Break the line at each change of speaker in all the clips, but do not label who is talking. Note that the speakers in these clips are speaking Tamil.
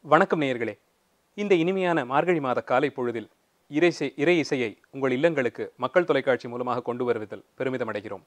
வணக்கம் நேயர்களே இந்த இனிமையான மார்கழி மாத காலை பொழுதில் இறைசை இறை இசையை உங்கள் இல்லங்களுக்கு மக்கள் தொலைக்காட்சி மூலமாக கொண்டு வருவதில் பெருமிதம் அடைகிறோம்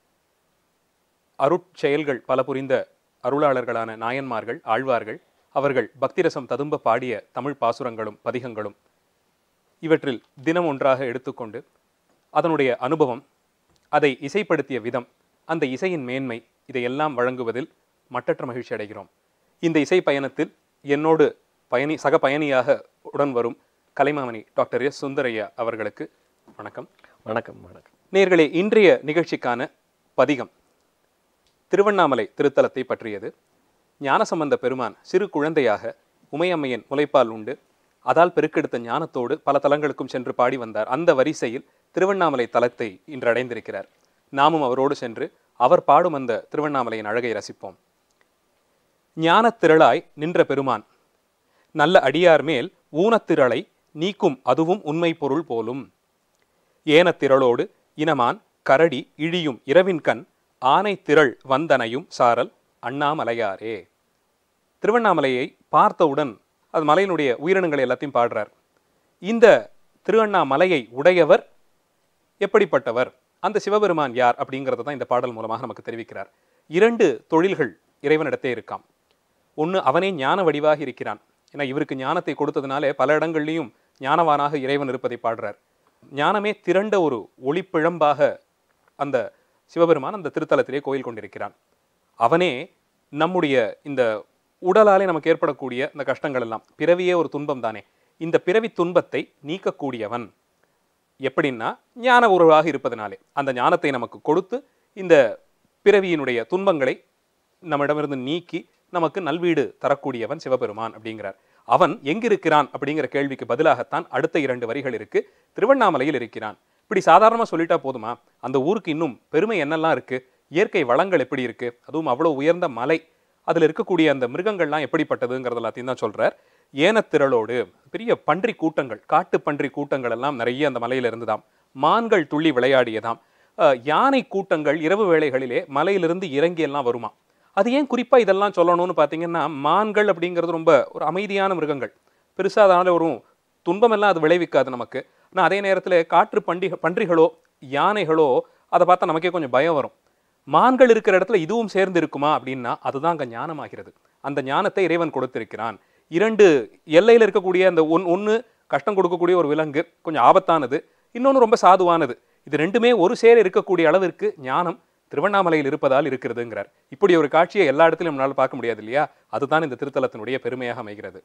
அருட்செயல்கள் பல புரிந்த அருளாளர்களான நாயன்மார்கள் ஆழ்வார்கள் அவர்கள் பக்திரசம் ததும்ப பாடிய தமிழ் பாசுரங்களும் பதிகங்களும் இவற்றில் தினம் ஒன்றாக எடுத்துக்கொண்டு அதனுடைய அனுபவம் அதை இசைப்படுத்திய விதம் அந்த இசையின் மேன்மை இதையெல்லாம் வழங்குவதில் மட்டற்ற மகிழ்ச்சி அடைகிறோம் இந்த இசை பயணத்தில் என்னோடு பயணி சக பயணியாக உடன் வரும் கலைமாமணி டாக்டர் எஸ் சுந்தரையா அவர்களுக்கு வணக்கம்
வணக்கம் வணக்கம்
நேர்களே இன்றைய நிகழ்ச்சிக்கான பதிகம் திருவண்ணாமலை திருத்தலத்தை பற்றியது ஞானசம்பந்த பெருமான் சிறு குழந்தையாக உமையம்மையின் முலைப்பால் உண்டு அதால் பெருக்கெடுத்த ஞானத்தோடு பல தலங்களுக்கும் சென்று பாடி வந்தார் அந்த வரிசையில் திருவண்ணாமலை தலத்தை இன்று அடைந்திருக்கிறார் நாமும் அவரோடு சென்று அவர் பாடும் அந்த திருவண்ணாமலையின் அழகை ரசிப்போம் ஞானத்திரளாய் நின்ற பெருமான் நல்ல அடியார் மேல் ஊனத்திரளை நீக்கும் அதுவும் உண்மை பொருள் போலும் ஏனத்திரளோடு இனமான் கரடி இழியும் இரவின் கண் ஆனை திரள் வந்தனையும் சாரல் அண்ணாமலையாரே திருவண்ணாமலையை பார்த்தவுடன் அது மலையினுடைய உயிரினங்களை எல்லாத்தையும் பாடுறார் இந்த திருவண்ணாமலையை உடையவர் எப்படிப்பட்டவர் அந்த சிவபெருமான் யார் அப்படிங்கிறத தான் இந்த பாடல் மூலமாக நமக்கு தெரிவிக்கிறார் இரண்டு தொழில்கள் இறைவனிடத்தே இருக்காம் ஒன்று அவனே ஞான வடிவாக இருக்கிறான் ஏன்னா இவருக்கு ஞானத்தை கொடுத்ததுனாலே பல இடங்கள்லையும் ஞானவானாக இறைவன் இருப்பதை பாடுறார் ஞானமே திரண்ட ஒரு ஒளிப்பிழம்பாக அந்த சிவபெருமான் அந்த திருத்தலத்திலே கோயில் கொண்டிருக்கிறான் அவனே நம்முடைய இந்த உடலாலே நமக்கு ஏற்படக்கூடிய இந்த கஷ்டங்கள் எல்லாம் பிறவியே ஒரு துன்பம் தானே இந்த பிறவி துன்பத்தை நீக்கக்கூடியவன் எப்படின்னா ஞான உருவாக இருப்பதனாலே அந்த ஞானத்தை நமக்கு கொடுத்து இந்த பிறவியினுடைய துன்பங்களை நம்மிடமிருந்து நீக்கி நமக்கு நல்வீடு தரக்கூடியவன் சிவபெருமான் அப்படிங்கிறார் அவன் எங்கிருக்கிறான் அப்படிங்கிற கேள்விக்கு பதிலாகத்தான் அடுத்த இரண்டு வரிகள் இருக்கு திருவண்ணாமலையில் இருக்கிறான் இப்படி சாதாரணமா சொல்லிட்டா போதுமா அந்த ஊருக்கு இன்னும் பெருமை என்னெல்லாம் இருக்கு இயற்கை வளங்கள் எப்படி இருக்கு அதுவும் அவ்வளவு உயர்ந்த மலை அதுல இருக்கக்கூடிய அந்த மிருகங்கள்லாம் எப்படிப்பட்டதுங்கிறது எல்லாத்தையும் தான் சொல்றார் ஏனத்திரளோடு பெரிய பன்றி கூட்டங்கள் காட்டு பன்றி கூட்டங்கள் எல்லாம் நிறைய அந்த மலையில இருந்துதாம் மான்கள் துள்ளி விளையாடியதாம் அஹ், யானை கூட்டங்கள் இரவு வேளைகளிலே மலையிலிருந்து இறங்கி எல்லாம் வருமா அது ஏன் குறிப்பா இதெல்லாம் சொல்லணும்னு பார்த்தீங்கன்னா மான்கள் அப்படிங்கிறது ரொம்ப ஒரு அமைதியான மிருகங்கள் பெருசா அதனால ஒரு துன்பம் எல்லாம் அது விளைவிக்காது நமக்கு ஆனால் அதே நேரத்தில் காற்று பண்டி பன்றிகளோ யானைகளோ அதை பார்த்தா நமக்கே கொஞ்சம் பயம் வரும் மான்கள் இருக்கிற இடத்துல இதுவும் சேர்ந்து இருக்குமா அப்படின்னா அதுதான் அங்கே ஞானமாகிறது அந்த ஞானத்தை இறைவன் கொடுத்திருக்கிறான் இரண்டு எல்லையில் இருக்கக்கூடிய அந்த ஒன் ஒன்று கஷ்டம் கொடுக்கக்கூடிய ஒரு விலங்கு கொஞ்சம் ஆபத்தானது இன்னொன்று ரொம்ப சாதுவானது இது ரெண்டுமே ஒரு சேர இருக்கக்கூடிய அளவிற்கு ஞானம் திருவண்ணாமலையில் இருப்பதால் இருக்கிறதுங்கிறார் இப்படி ஒரு காட்சியை எல்லா இடத்திலும் நம்மளால பார்க்க முடியாது இல்லையா அதுதான் இந்த திருத்தலத்தினுடைய பெருமையாக அமைகிறது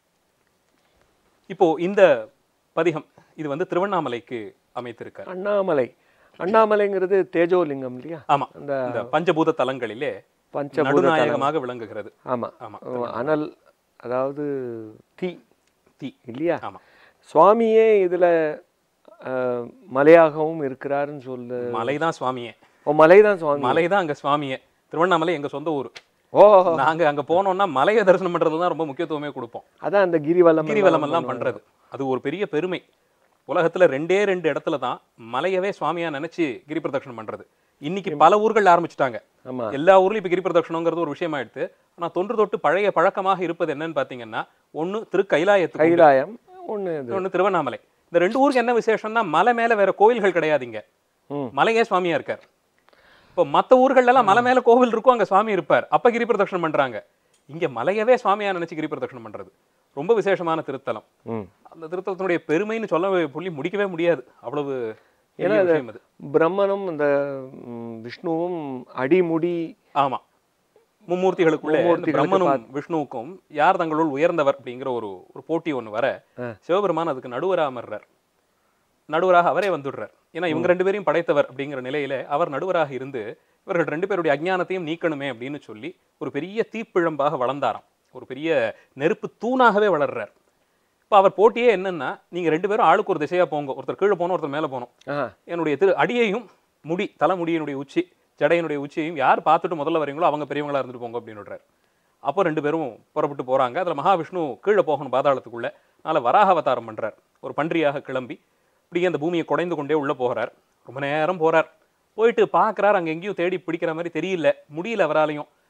இப்போ இந்த பதிகம் இது வந்து திருவண்ணாமலைக்கு அமைத்திருக்கார்
அண்ணாமலை அண்ணாமலைங்கிறது தேஜோலிங்கம் இல்லையா
ஆமா
அந்த
இந்த பஞ்சபூத தலங்களிலே
பஞ்சபூத
நடுநாயகமாக விளங்குகிறது
ஆமா
ஆமா
அனல் அதாவது தீ
தீ
இல்லையா
ஆமா
சுவாமியே இதுல அஹ், மலையாகவும் இருக்கிறாருன்னு சொல்லு
மலைதான் சுவாமியே
ஓ மலைதான் சுவாமி
மலைதான் அங்க சுவாமியே திருவண்ணாமலை எங்க சொந்த ஊர்
ஓ
நாங்க அங்க போனோம்னா மலையை தரிசனம் பண்றது தான் ரொம்ப முக்கியத்துவமே கொடுப்போம்
அதான் அந்த கிரிவலம்
கிரிவலம் எல்லாம் பண்றது அது ஒரு பெரிய பெருமை உலகத்துல ரெண்டே ரெண்டு இடத்துல தான் மலையவே சுவாமியா நினைச்சு கிரி பிரதட்சணம் பண்றது இன்னைக்கு பல ஊர்கள் ஆரம்பிச்சுட்டாங்க
ஆமா
எல்லா ஊர்லயும் இப்ப கிரி பிரதட்சணங்கிறது ஒரு விஷயமாயிடுத்து ஆனா தொன்று தொட்டு பழைய பழக்கமாக இருப்பது என்னன்னு பாத்தீங்கன்னா ஒண்ணு திரு கைலாயத்துக்கு
கைலாயம் ஒண்ணு இது
ஒண்ணு திருவண்ணாமலை இந்த ரெண்டு ஊருக்கு என்ன விசேஷம்னா மலை மேல வேற கோயில்கள் கிடையாதுங்க
ம்.
மலையே சுவாமியா இருக்கார் இப்போ மத்த ஊர்கள்ல எல்லாம் மலை மேல கோவில் இருக்கும் அங்க சுவாமி இருப்பார் அப்ப கிரி பிரதட்சணம் பண்றாங்க இங்க மலையவே சுவாமியா நினைச்சு கிரி பிரதட்சணம் பண்றது ரொம்ப விசேஷமான திருத்தலம்
ம்
அந்த திருத்தலத்தினுடைய பெருமைன்னு சொல்ல புள்ளி முடிக்கவே முடியாது அவ்வளவு பெரிய விஷயம் அது
பிரம்மனும் இந்த ம், விஷ்ணுவும் அடிமுடி
ஆமா மும்மூர்த்திகளுக்குள்ள இந்த
மும்மூர்த்திகளுக்கு
பிரம்மனும் விஷ்ணுவுக்கும் யார் தங்களுள் உயர்ந்தவர் அப்படிங்கிற ஒரு ஒரு போட்டி ஒண்ணு வர
ஆ.
சிவபெருமான் அதுக்கு நடுவரா அமர்றார் நடுவராக அவரே வந்துடுறார் ஏன்னா இவங்க ரெண்டு பேரையும் படைத்தவர் அப்படிங்கிற நிலையில அவர் நடுவராக இருந்து இவர்கள் ரெண்டு பேருடைய அஜ்ஞானத்தையும் நீக்கணுமே அப்படின்னு சொல்லி ஒரு பெரிய தீப்பிழம்பாக வளர்ந்தாராம் ஒரு பெரிய நெருப்பு தூணாகவே வளர்றார் இப்போ அவர் போட்டியே என்னன்னா நீங்க ரெண்டு பேரும் ஆளுக்கு ஒரு திசையா போங்க ஒருத்தர் கீழே போகணும் ஒருத்தர் மேலே போகணும்
ஆ
என்னுடைய திரு அடியையும் முடி தலைமுடியினுடைய உச்சி ஜடையினுடைய உச்சியையும் யார் பார்த்துட்டு முதல்ல வரீங்களோ அவங்க பெரியவங்களா இருந்துட்டு போங்க அப்படின்னு விடுறாரு அப்போ ரெண்டு பேரும் புறப்பட்டு போறாங்க அதுல மகாவிஷ்ணு கீழே போகணும் பாதாளத்துக்குள்ள அதனால வராக அவதாரம் பண்றார் ஒரு பன்றியாக கிளம்பி இப்படியே அந்த பூமியை குடைந்து கொண்டே உள்ள போகிறார் ரொம்ப நேரம் போறார் போயிட்டு பார்க்கறார் அங்க எங்கேயும் தேடி பிடிக்கிற மாதிரி தெரியல முடியல அவராலையும்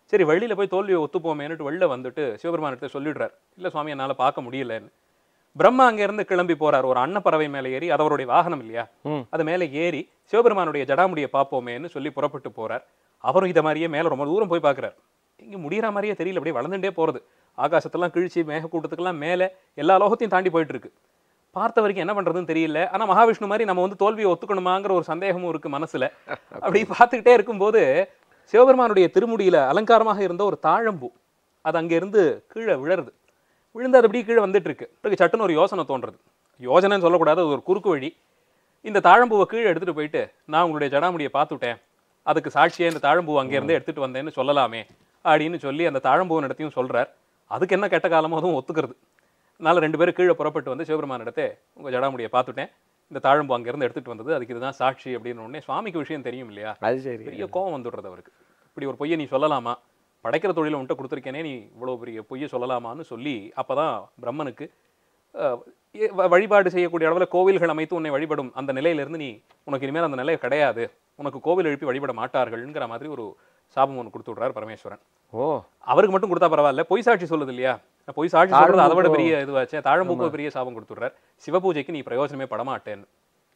சரி வெளியில போய் தோல்வியை ஒத்துப்போமேன்னுட்டு வெளில வந்துட்டு சிவபெருமானிட்ட சொல்லிடுறார் இல்ல சுவாமி என்னால பார்க்க முடியலன்னு பிரம்மா அங்க இருந்து கிளம்பி போறார் ஒரு அன்னப்பறவை மேல ஏறி அது அவருடைய வாகனம் இல்லையா
ம்.
அது மேல ஏறி சிவபெருமானுடைய ஜடாமுடியை பார்ப்போமேன்னு சொல்லி புறப்பட்டு போறார் அவரும் இதை மாதிரியே மேல ரொம்ப தூரம் போய் பார்க்கறார் இங்க முடியற மாதிரியே தெரியல அப்படியே வளர்ந்துட்டே போறது ஆகாசத்தெல்லாம் கிழிச்சு மேகக்கூட்டத்துக்கெல்லாம் மேலே எல்லா லோகத்தையும் தாண்டி போயிட்டு இருக்கு பார்த்த வரைக்கும் என்ன பண்றதுன்னு தெரியல ஆனா மகாவிஷ்ணு மாதிரி நம்ம வந்து தோல்வியை ஒத்துக்கணுமாங்கிற ஒரு சந்தேகமும் இருக்கு மனசுல அப்படி பார்த்துக்கிட்டே இருக்கும்போது சிவபெருமானுடைய திருமுடியில அலங்காரமாக இருந்த ஒரு தாழம்பூ அது அங்க இருந்து கீழே விழருது விழுந்து அது அப்படியே கீழே வந்துட்டு இருக்கு பிறகு சட்டுன்னு ஒரு யோசனை தோன்றது யோசனைன்னு சொல்லக்கூடாது அது ஒரு குறுக்கு வழி இந்த தாழம்பூவை கீழே எடுத்துட்டு போயிட்டு நான் உங்களுடைய ஜடாமுடியை பார்த்துட்டேன் அதுக்கு சாட்சியா இந்த தாழம்பூ அங்கே இருந்து எடுத்துட்டு வந்தேன்னு சொல்லலாமே அப்படின்னு சொல்லி அந்த தாழம்பூவின் இடத்தையும் சொல்றார் அதுக்கு என்ன கெட்ட காலமோ அதுவும் ஒத்துக்கிறது அதனால ரெண்டு பேரும் கீழே புறப்பட்டு வந்து சிவபெருமான் இடத்தை உங்க ஜடாமுடியை பார்த்துட்டேன் இந்த தாழம்பூ அங்கேருந்து எடுத்துட்டு வந்தது அதுக்கு இதுதான் சாட்சி அப்படின்னு உடனே சுவாமிக்கு விஷயம் தெரியும் இல்லையா
அது சரி
பெரிய கோவம் வந்துடுறது அவருக்கு இப்படி ஒரு பொய்யை நீ சொல்லலாமா படைக்கிற தொழிலை உன்ட்ட கொடுத்துருக்கேனே நீ இவ்வளோ பெரிய பொய்யை சொல்லலாமான்னு சொல்லி அப்பதான் பிரம்மனுக்கு அஹ், ஏ- வ- வழிபாடு செய்யக்கூடிய அளவில் கோவில்கள் அமைத்து உன்னை வழிபடும் அந்த நிலையிலிருந்து நீ உனக்கு இனிமேல் அந்த நிலை கிடையாது உனக்கு கோவில் எழுப்பி வழிபட மாட்டார்கள்ங்கிற மாதிரி ஒரு சாபம் ஒன்று கொடுத்து விடுறார் பரமேஸ்வரன்
ஓ
அவருக்கு மட்டும் கொடுத்தா பரவாயில்ல பொய் சாட்சி சொல்லுது இல்லையா பொய் சாட்சி சொல்றது அதை விட
தாழம்பூக்கோ-
பெரிய இதுவாச்சே தாழம்பூக்கு ஒரு பெரிய சாபம் கொடுத்துடுறார் சிவபூஜைக்கு நீ பிரயோஜனமே படமாட்டேன்னு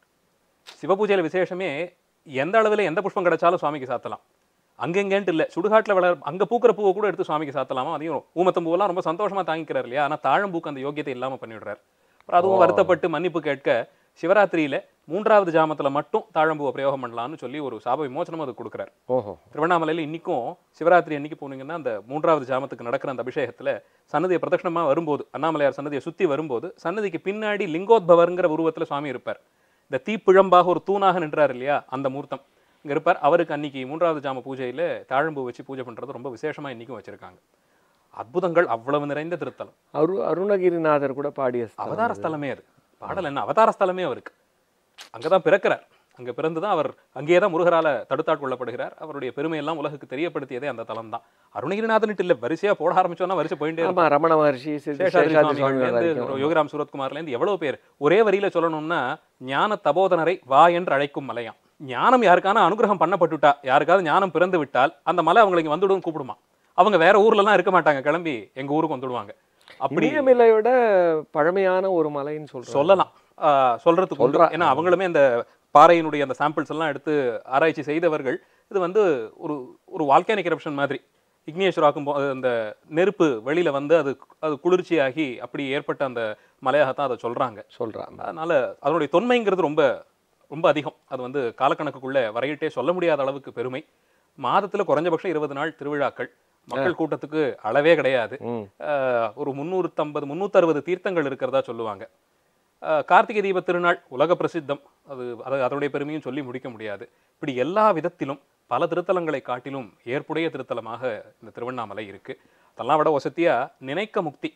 சிவபூஜையில விசேஷமே எந்த அளவில் எந்த புஷ்பம் கிடைச்சாலும் சுவாமிக்கு சாத்தலாம் அங்கெங்கேன்ட்டு இல்லை சுடுகாட்டில் வளர் அங்கே பூக்கிற பூவை கூட எடுத்து சுவாமிக்கு சாத்தலாமா அதையும் ஊமத்தம் பூவெல்லாம் ரொம்ப சந்தோஷமா தாங்கிக்கிறார் இல்லையா ஆனால் தாழம்பூக்கு அந்த யோகியத்தை இல்லாமல் பண்ணிவிடுறார் அப்புறம் அதுவும் வருத்தப்பட்டு மன்னிப்பு கேட்க சிவராத்திரியில மூன்றாவது ஜாமத்துல மட்டும் தாழம்பூவை பிரயோகம் பண்ணலாம்னு சொல்லி ஒரு சாப விமோசனம் அது கொடுக்குறார்
ஓஹோ
திருவண்ணாமலையில் இன்னைக்கும் சிவராத்திரி அன்னைக்கு போனீங்கன்னா அந்த மூன்றாவது ஜாமத்துக்கு நடக்கிற அந்த அபிஷேகத்துல சன்னதியை பிரதட்சணமா வரும்போது அண்ணாமலையார் சன்னதியை சுத்தி வரும்போது சன்னதிக்கு பின்னாடி லிங்கோத்பவர்ங்கிற உருவத்துல சுவாமி இருப்பார் இந்த தீப்பிழம்பாக ஒரு தூணாக நின்றார் இல்லையா அந்த மூர்த்தம் இங்க இருப்பார் அவருக்கு அன்னைக்கு மூன்றாவது ஜாம பூஜையில தாழம்பூ வச்சு பூஜை பண்றது ரொம்ப விசேஷமா இன்னைக்கும் வச்சிருக்காங்க அற்புதங்கள் அவ்வளவு நிறைந்த திருத்தலம்
அரு அருணகிரிநாதர் கூட பாடிய ஸ்தலம்
அவதார ஸ்தலமே அது பாடல் என்ன அவதார ஸ்தலமே அவருக்கு அங்கதான் பிறக்கிறார் அங்க பிறந்து தான் அவர் அங்கேயே தான் முருகரால தடுத்தாட்கொள்ளப்படுகிறார் அவருடைய பெருமையெல்லாம் உலகுக்கு தெரியப்படுத்தியதே அந்த தலம் தான் அருணகிரிநாதன்ட்டு இல்ல வரிசையா போட ஆரம்பிச்சோம்னா வரிசை போயிட்டே இருக்கும்
ஆமா ரமண மகர்ஷி சித்தி
சேஷாதிரி
சேஷாதிரி சுவாமிகள்
சுவாமிகள்லேருந்து
வரைக்கும்
யோகிராம் சூரத்குமார்லேருந்து எவ்வளவு பேர் ஒரே வரியில சொல்லணும்னா ஞான தபோதனரை வா என்று அழைக்கும் மலையாம் ஞானம் யாருக்கான அனுகிரகம் பண்ணப்பட்டுட்டா யாருக்காவது ஞானம் பிறந்து விட்டால் அந்த மலை அவங்களை இங்க வந்துடும் கூப்பிடுமா அவங்க வேற ஊர்ல எல்லாம் இருக்க மாட்டாங்க கிளம்பி எங்க ஊருக்கு வந்துடுவாங்க அப்படி
இமயமலையோட பழமையான ஒரு மலைன்னு சொல்றோம்
சொல்லலாம் ஆஹ் சொல்றதுக்கு உண்டு.
சொல்றா.
ஏன்னா அவங்களுமே அந்த பாறையினுடைய அந்த சாம்பிள்ஸ் எல்லாம் எடுத்து ஆராய்ச்சி செய்தவர்கள் இது வந்து ஒரு ஒரு வால்கானிக் eruption மாதிரி இக்னியேஷ் ராக்கும் போ- அந்த நெருப்பு வெளியில வந்து அது அது குளிர்ச்சியாகி அப்படி ஏற்பட்ட அந்த மலையாகத்தான் அதை சொல்றாங்க
சொல்றாங்க
அதனால அதனுடைய தொன்மைங்கிறது ரொம்ப ரொம்ப அதிகம் அது வந்து காலக்கணக்குக்குள்ள வரையிட்டே சொல்ல முடியாத அளவுக்கு பெருமை மாதத்துல குறைஞ்சபட்சம் இருபது நாள் திருவிழாக்கள் மக்கள் கூட்டத்துக்கு அளவே கிடையாது
ம்
ஆஹ் ஒரு முந்நூற்றம்பது முந்நூற்றறுபது தீர்த்தங்கள் இருக்கிறதா சொல்லுவாங்க ஆஹ் கார்த்திகை தீப திருநாள் உலக பிரசித்தம் அது அது அதனுடைய பெருமையும் சொல்லி முடிக்க முடியாது இப்படி எல்லா விதத்திலும் பல திருத்தலங்களை காட்டிலும் ஏற்புடைய திருத்தலமாக இந்த திருவண்ணாமலை இருக்கு அதெல்லாம் விட வசதியா நினைக்க முக்தி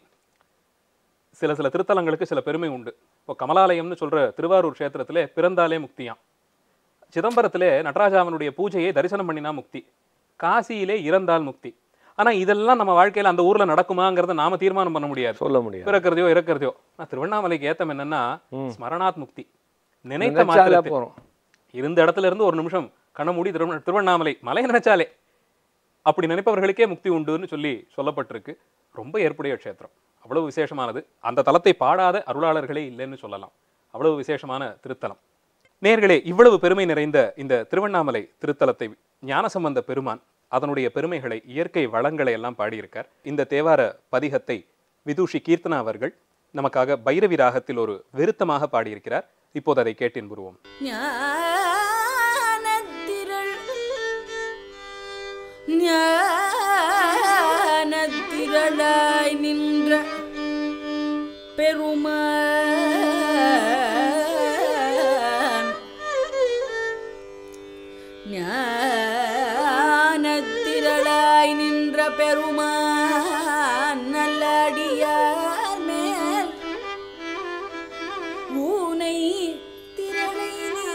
சில சில திருத்தலங்களுக்கு சில பெருமை உண்டு இப்போ கமலாலயம்னு சொல்ற திருவாரூர் க்ஷேத்திரத்துல பிறந்தாலே முக்தியாம் சிதம்பரத்திலே நடராஜாவனுடைய பூஜையை தரிசனம் பண்ணினா முக்தி காசியிலே இறந்தால் முக்தி ஆனா இதெல்லாம் நம்ம வாழ்க்கையில அந்த ஊர்ல நடக்குமாங்கிறத நாம தீர்மானம் பண்ண முடியாது
சொல்ல முடியாது
பிறக்கிறதையோ இறக்கிறதையோ ஆனா திருவண்ணாமலைக்கு ஏத்தம் என்னன்னா
ம்.
ஸ்மரணாத் முக்தி நினைத்த
நினைச்சாலே
மாத்திரத்தில்
போறோம்
இருந்த இடத்துல இருந்து ஒரு நிமிஷம் கண்ண மூடி திருவண்ண திருவண்ணாமலை மலை நினைச்சாலே அப்படி நினைப்பவர்களுக்கே முக்தி உண்டுன்னு சொல்லி சொல்லப்பட்டிருக்கு ரொம்ப ஏற்புடைய க்ஷேத்திரம் அவ்வளவு விசேஷமானது அந்த தலத்தை பாடாத அருளாளர்களே இல்லைன்னு சொல்லலாம் அவ்வளவு விசேஷமான திருத்தலம் நேர்களே இவ்வளவு பெருமை நிறைந்த இந்த திருவண்ணாமலை திருத்தலத்தை ஞானசம்பந்த பெருமான் அதனுடைய பெருமைகளை இயற்கை வளங்களை எல்லாம் பாடியிருக்கார் இந்த தேவார பதிகத்தை விதூஷி கீர்த்தனா அவர்கள் நமக்காக பைரவி ராகத்தில் ஒரு விருத்தமாக பாடியிருக்கிறார் இப்போது அதை கேட்டின் புருவோம்
ஞானத்திரள் ஞானத்திரளாய் நின்ற பெருமான் ஞானத்திரளாய் நின்ற பெருமான் நல்லடியார் மேல் ஊனை திரளை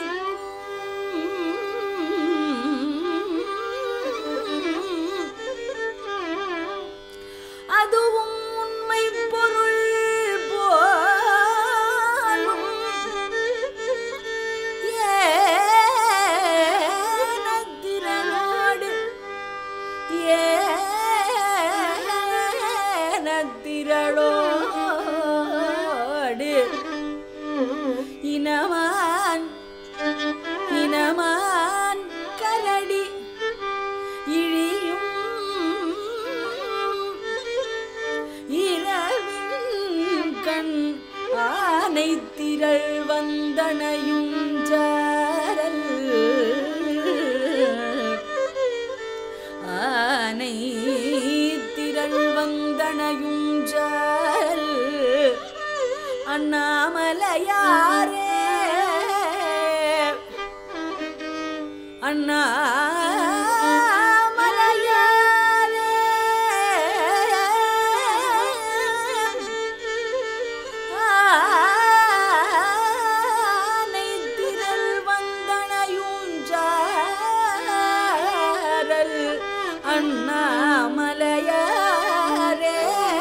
நிற்கும். அதுவும் உண்மை பொருள் போலும் ஏனத்திரநாடு ஏ திரள் வந்தனையும் சாரல் ஆனை திரள் வந்தனையும் சாரல் அண்ணாமலையாரே அண்ணாமலையாரே ஆனை திரள் வந்தனையும் சாரல் அண்ணாமலையாரே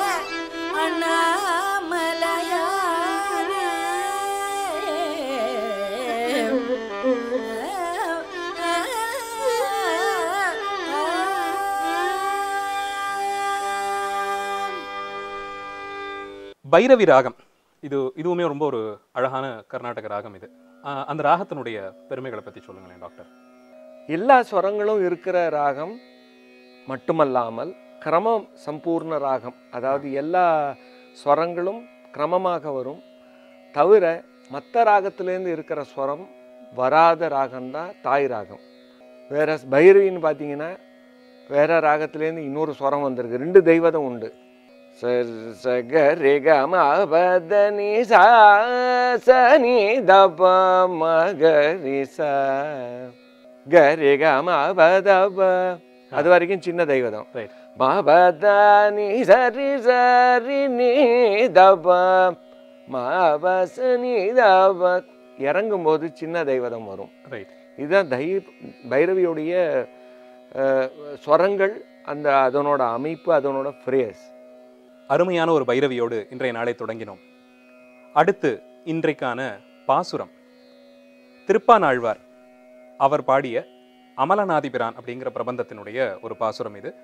பைரவி ராகம் இது இதுவுமே ரொம்ப ஒரு அழகான கர்நாடக ராகம் இது ஆஹ் அந்த ராகத்தினுடைய பெருமைகளை பத்தி சொல்லுங்களேன் டாக்டர்
எல்லா ஸ்வரங்களும் இருக்கிற ராகம் மட்டுமல்லாமல் கிரமம் சம்பூர்ண ராகம் அதாவது எல்லா ஸ்வரங்களும் கிரமமாக வரும் தவிர மற்ற ராகத்திலேருந்து இருக்கிற ஸ்வரம் வராத ராகம்தான் தாய் ராகம் வேற பைரவின்னு பார்த்தீங்கன்னா வேற ராகத்திலேருந்து இன்னொரு ஸ்வரம் வந்திருக்கு ரெண்டு தெய்வதம் உண்டு சர் சக ரிக மபதனி சா சனி தப மகரி சா கரி க மபதப அது வரைக்கும் சின்ன தெய்வதம்
ரைட்
மபதனி சரி சரி நீ தப மபசனி தப இறங்கும் போது சின்ன தெய்வதம் வரும்
ரைட்
இதுதான் தை பைரவியுடைய அஹ், ஸ்வரங்கள் அந்த அதனோட அமைப்பு அதனோட ஃப்ரேஸ்
அருமையான ஒரு பைரவியோடு இன்றைய நாளை தொடங்கினோம் அடுத்து இன்றைக்கான பாசுரம் திருப்பானாழ்வார் அவர் பாடிய அமலநாதிபிரான் அப்படிங்கிற பிரபந்தத்தினுடைய ஒரு பாசுரம் இது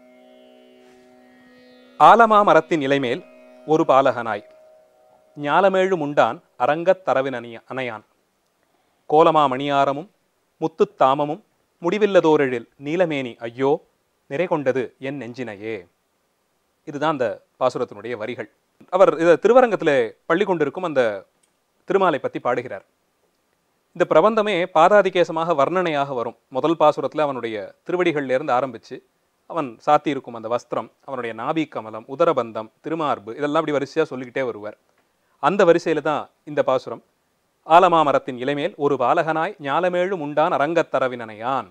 ஆலமா மரத்தின் இலைமேல் ஒரு பாலகனாய் ஞாலமேழு முண்டான் அரங்கத் தரவின் அணிய அணையான் கோலமா மணியாரமும் முத்துத் தாமமும் முடிவில்லதோரெழில் நீலமேனி ஐயோ நிறை கொண்டது என் நெஞ்சினையே இதுதான் அந்த பாசுரத்தினுடைய வரிகள் அவர் இத திருவரங்கத்தில் பள்ளி கொண்டிருக்கும் அந்த திருமாலை பற்றி பாடுகிறார் இந்த பிரபந்தமே பாதாதிகேசமாக வர்ணனையாக வரும் முதல் பாசுரத்தில் அவனுடைய திருவடிகள்ல இருந்து ஆரம்பிச்சு அவன் சாத்தி இருக்கும் அந்த வஸ்திரம் அவனுடைய நாபி கமலம் உதரபந்தம் திருமார்பு இதெல்லாம் அப்படி வரிசையாக சொல்லிக்கிட்டே வருவார் அந்த வரிசையில தான் இந்த பாசுரம் ஆலமா மரத்தின் இலைமேல் ஒரு பாலகனாய் ஞாலமேழு முண்டான் அரங்கத்தரவினனையான்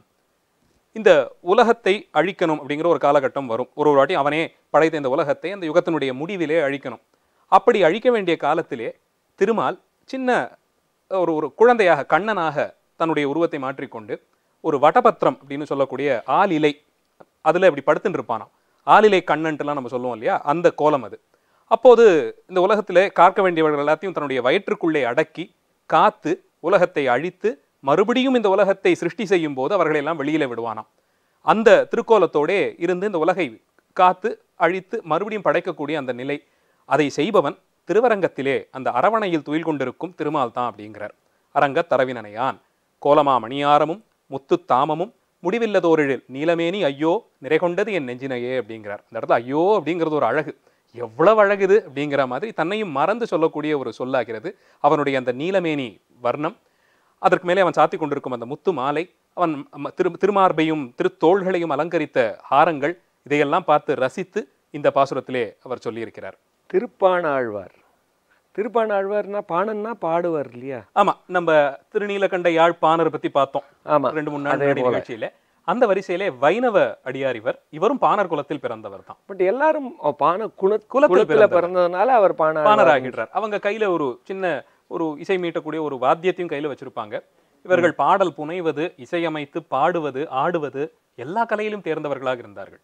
இந்த உலகத்தை அழிக்கணும் அப்படிங்கிற ஒரு காலகட்டம் வரும் ஒரு ஒரு வாட்டி அவனே படைத்த இந்த உலகத்தை அந்த யுகத்தினுடைய முடிவிலே அழிக்கணும் அப்படி அழிக்க வேண்டிய காலத்திலே திருமால் சின்ன ஒரு ஒரு குழந்தையாக கண்ணனாக தன்னுடைய உருவத்தை மாற்றிக்கொண்டு ஒரு வடபத்திரம் அப்படின்னு சொல்லக்கூடிய ஆளிலை அதுல இப்படி படுத்துட்டு இருப்பானாம் ஆளிலை கண்ணன்ட்டுலாம் நம்ம சொல்லுவோம் இல்லையா அந்த கோலம் அது அப்போது இந்த உலகத்திலே காக்க வேண்டியவர்கள் எல்லாத்தையும் தன்னுடைய வயிற்றுக்குள்ளே அடக்கி காத்து உலகத்தை அழித்து மறுபடியும் இந்த உலகத்தை சிருஷ்டி செய்யும் போது அவர்களை எல்லாம் வெளியில விடுவானாம் அந்த திருக்கோலத்தோடே இருந்து இந்த உலகை காத்து அழித்து மறுபடியும் படைக்கக்கூடிய அந்த நிலை அதை செய்பவன் திருவரங்கத்திலே அந்த அரவணையில் துயில் கொண்டிருக்கும் திருமால் தான் அப்படிங்கிறார் அரங்க தரவினனையான் கோலமா மணியாரமும் முத்துத் தாமமும் முடிவில்லதோரிழில் நீலமேனி ஐயோ நிறைகொண்டது என் நெஞ்சினையே அப்படிங்கிறார் இந்த இடத்துல ஐயோ அப்படிங்கிறது ஒரு அழகு எவ்வளவு அழகுது அப்படிங்கிற மாதிரி தன்னையும் மறந்து சொல்லக்கூடிய ஒரு சொல்லாகிறது அவனுடைய அந்த நீலமேனி வர்ணம் அதற்கு மேலே அவன் சாத்தி கொண்டிருக்கும் அந்த முத்து மாலை அவன் ம- திரு திருமார்பையும் திருத்தோள்களையும் அலங்கரித்த ஹாரங்கள் இதையெல்லாம் பார்த்து ரசித்து இந்த பாசுரத்திலே அவர் சொல்லியிருக்கிறார்
திருப்பாணாழ்வார் திருப்பாணாழ்வார்னா பாணன்னா பாடுவார் இல்லையா
ஆமா நம்ம திருநீலகண்ட யாழ்ப்பாணர் பத்தி பார்த்தோம்
ஆமா
ரெண்டு மூணு நாள்
அதே
முன்னாடி
போல.
நிகழ்ச்சியில அந்த வரிசையிலே வைணவ அடியார் இவர் இவரும் பாணர் குலத்தில் பிறந்தவர் தான்
பட் எல்லாரும் அவ பான குண
குலத்தில்
குலத்துல
பிறந்தவர்.
பிறந்ததுனால அவர் பாண
பாணர் ஆகிடுறார் அவங்க கையில ஒரு சின்ன ஒரு இசை மீட்டக்கூடிய ஒரு வாத்தியத்தையும் கையில வச்சிருப்பாங்க இவர்கள் பாடல் புனைவது இசையமைத்து பாடுவது ஆடுவது எல்லா கலையிலும் தேர்ந்தவர்களாக இருந்தார்கள்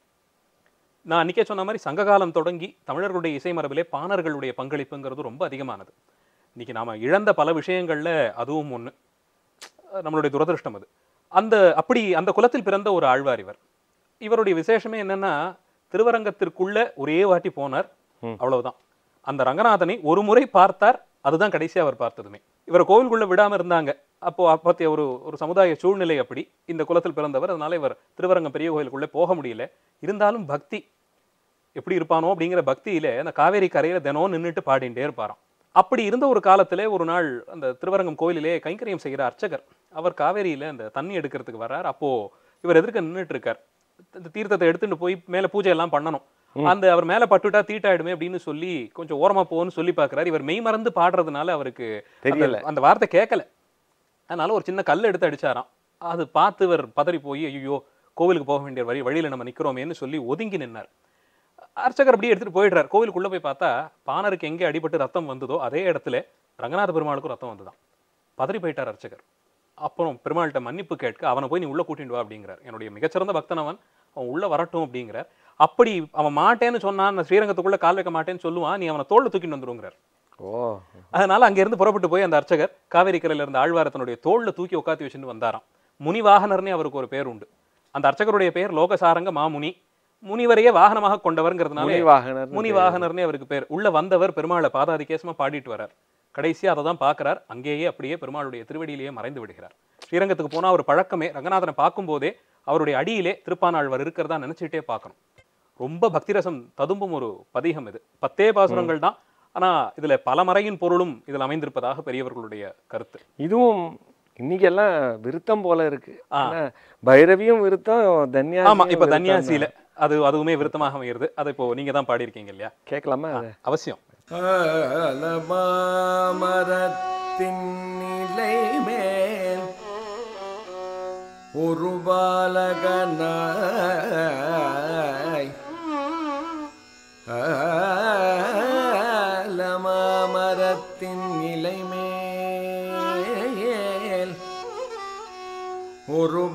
நான் அன்னைக்கே சொன்ன மாதிரி சங்ககாலம் தொடங்கி தமிழர்களுடைய இசை மரபிலே பாணர்களுடைய பங்களிப்புங்கிறது ரொம்ப அதிகமானது இன்னைக்கு நாம இழந்த பல விஷயங்கள்ல அதுவும் ஒண்ணு நம்மளுடைய துரதிருஷ்டம் அது அந்த அப்படி அந்த குலத்தில் பிறந்த ஒரு ஆழ்வார் இவர் இவருடைய விசேஷமே என்னன்னா திருவரங்கத்திற்குள்ள ஒரே வாட்டி போனார்
ம்.
அவ்வளவுதான் அந்த ரங்கநாதனை ஒரு முறை பார்த்தார் அதுதான் கடைசியா அவர் பார்த்ததுமே இவரை கோவிலுக்குள்ள விடாம இருந்தாங்க அப்போ அப்பத்திய ஒரு ஒரு சமுதாய சூழ்நிலை அப்படி இந்த குலத்தில் பிறந்தவர் அதனால இவர் திருவரங்கம் பெரிய கோயிலுக்குள்ளே போக முடியல இருந்தாலும் பக்தி எப்படி இருப்பானோ அப்படிங்கிற பக்தியில அந்த காவேரி கரையில தினம் நின்னுட்டு பாடிண்டே இருப்பாராம் அப்படி இருந்த ஒரு காலத்திலே ஒரு நாள் அந்த திருவரங்கம் கோயிலிலே கைங்கரியம் செய்கிற அர்ச்சகர் அவர் காவேரியில அந்த தண்ணி எடுக்கிறதுக்கு வர்றார் அப்போ இவர் எதிர்க்க நின்னுட்டு இருக்கார் இந்த தீர்த்தத்தை எடுத்துட்டு போய் மேல பூஜை எல்லாம் பண்ணணும் அந்த அவர் மேல பட்டுட்டா தீட்டாயிடுமே அப்படின்னு சொல்லி கொஞ்சம் ஓரமா போன்னு சொல்லி பார்க்கறாரு இவர் மெய் மறந்து பாடுறதுனால அவருக்கு அந்த-
தெரியல.
அந்த வார்த்தை கேட்கல அதனால ஒரு சின்ன கல் எடுத்து அடிச்சாராம் அது பார்த்து இவர் பதறி போய் ஐயோ கோவிலுக்கு போக வேண்டிய வழி வழியில நம்ம நிக்கிறோமேன்னு சொல்லி ஒதுங்கி நின்னார் அர்ச்சகர் அப்படியே எடுத்துட்டு போயிடுறார் கோவிலுக்குள்ள போய் பார்த்தா பாணருக்கு எங்கே அடிபட்டு ரத்தம் வந்ததோ அதே இடத்துல ரங்கநாத பெருமாளுக்கும் ரத்தம் வந்துதான் பதறி போயிட்டார் அர்ச்சகர் அப்புறம் பெருமாள்கிட்ட மன்னிப்பு கேட்க அவனை போய் நீ உள்ள கூட்டிட்டு வா அப்படிங்கிறார் என்னுடைய மிகச்சிறந்த பக்தன் அவன் அவன் உள்ள வரட்டும் அப்படிங்கிறார் அப்படி அவன் மாட்டேன்னு சொன்னான் நான் ஸ்ரீரங்கத்துக்குள்ள கால் வைக்க மாட்டேன்னு சொல்லுவான் நீ அவனை தோல்ல தூக்கிட்டு வந்துருங்கிறார்
ஓ
அதனால அங்கிருந்து புறப்பட்டு போய் அந்த அர்ச்சகர் காவேரி கரையில இருந்த ஆழ்வாரை தன்னுடைய தோல்ல தூக்கி உட்காத்தி வச்சுட்டு வந்தாராம் முனிவாகனர்னே அவருக்கு ஒரு பேர் உண்டு அந்த அர்ச்சகருடைய பெயர் லோகசாரங்க மாமுனி முனிவரையே வாகனமாக கொண்டவர்ங்கிறதுனால
முனிவாகனர்
முனிவாகனர்னே அவருக்கு பேர் உள்ள வந்தவர் பெருமாளை பாதாதி கேசமா பாடிட்டு வரார் கடைசியா அதை தான் பார்க்கறார் அங்கேயே அப்படியே பெருமாளுடைய திருவடியிலேயே மறைந்து விடுகிறார் ஸ்ரீரங்கத்துக்கு போனா ஒரு பழக்கமே ரங்கநாதனை பார்க்கும்போதே அவருடைய அடியிலே திருப்பானாழ்வார் இருக்கிறதா நினைச்சிட்டே பார்க்கணும் ரொம்ப பக்திரசம் ததும்பும் ஒரு பதிகம் இது பத்தே பாசுரங்கள் தான் ஆனா இதுல பல மறையின் பொருளும் இதில் அமைந்திருப்பதாக பெரியவர்களுடைய கருத்து
இதுவும் இன்னைக்கெல்லாம் விருத்தம் போல இருக்கு
ஆ.
ஆனா, பைரவியும் விருத்தம் தன்யா
ஆமா இப்ப தன்யாசியில அது அதுவுமே விருத்தமாக அமைகிறது அதை இப்போ நீங்க தான் பாடியிருக்கீங்க இல்லையா
கேட்கலாமா அதை
அவசியம்
ஆலமாமரத்தின் நிலை மேல் ஒரு பாலகனாய் ஆலமாமரத்தின் நிலை மேல் ஒரு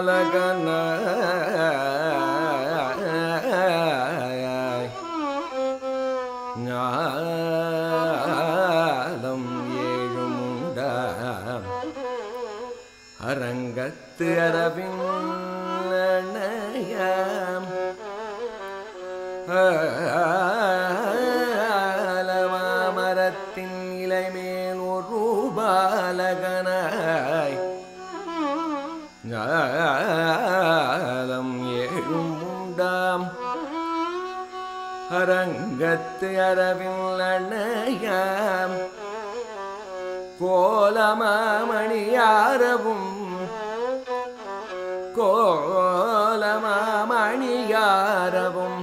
பாலகனாய் ஞாலம் ஏழுமுண்டாம் அரங்கத்து அரவின் அணையாம் ஆலமாமரத்தின் இலைமேல் ஒரு பாலகனாய் ஞாலம் ஏழும் உண்டாம் அரங்கத்து அரவின் அணையாம் கோலமாமணியாரவும் கோலமாமணியாரவும்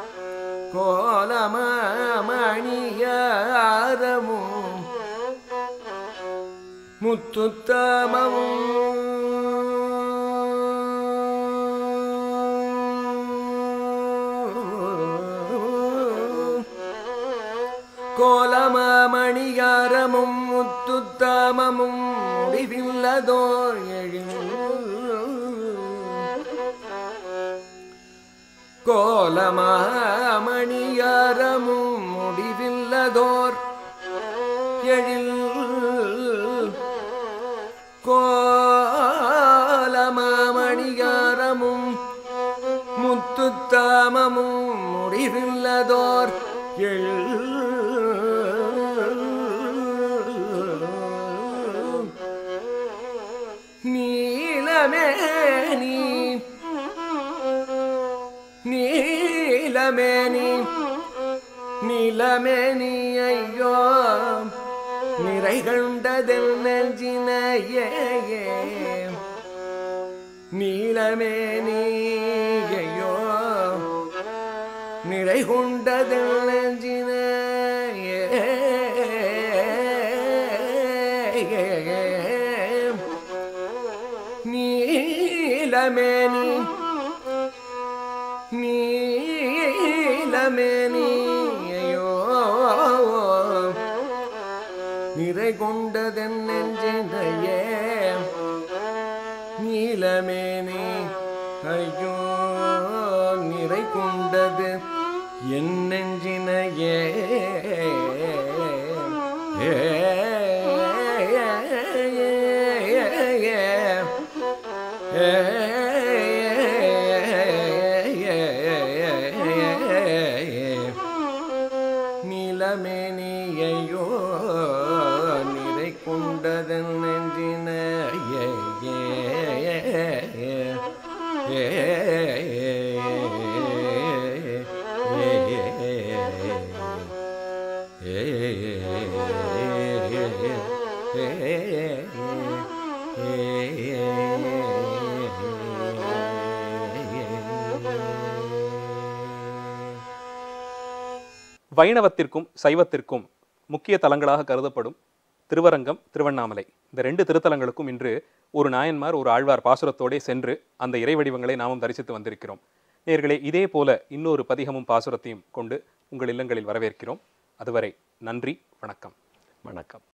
கோலமாமணியாரவும் முத்துத்தமமும் கோலமாமணியாரமும் முத்துத்தமமும் முடிவில்லதோர் எழில் கோலமாமணியாரமும் முடிவில்லதோர் எழில் கோலமாமணியாரமும் முத்துத்தாமமும் முடிவில்லதோர் எழில் நீலமே நீ நீலமேனி நீலமேனி ஐயோ நிறை கண்டதில் நெஞ்சினையே நீலமேனி ஐயோ நிறை கொண்டதில் நெஞ்சினையே நீலமேனி நீலமேனி ஐயோ நிறை கொண்டதென் நெஞ்சினையே நீலமேனி ஐயோ நிறை கொண்டது என் நெஞ்சினையே ஏ நிலமேனியையோ நிறை கொண்டதன் நெஞ்சின ஏ
வைணவத்திற்கும் சைவத்திற்கும் முக்கிய தலங்களாக கருதப்படும் திருவரங்கம் திருவண்ணாமலை இந்த ரெண்டு திருத்தலங்களுக்கும் இன்று ஒரு நாயன்மார் ஒரு ஆழ்வார் பாசுரத்தோடே சென்று அந்த இறை வடிவங்களை நாமும் தரிசித்து வந்திருக்கிறோம் நேர்களே இதே போல இன்னொரு பதிகமும் பாசுரத்தையும் கொண்டு உங்கள் இல்லங்களில் வரவேற்கிறோம் அதுவரை நன்றி வணக்கம்
வணக்கம்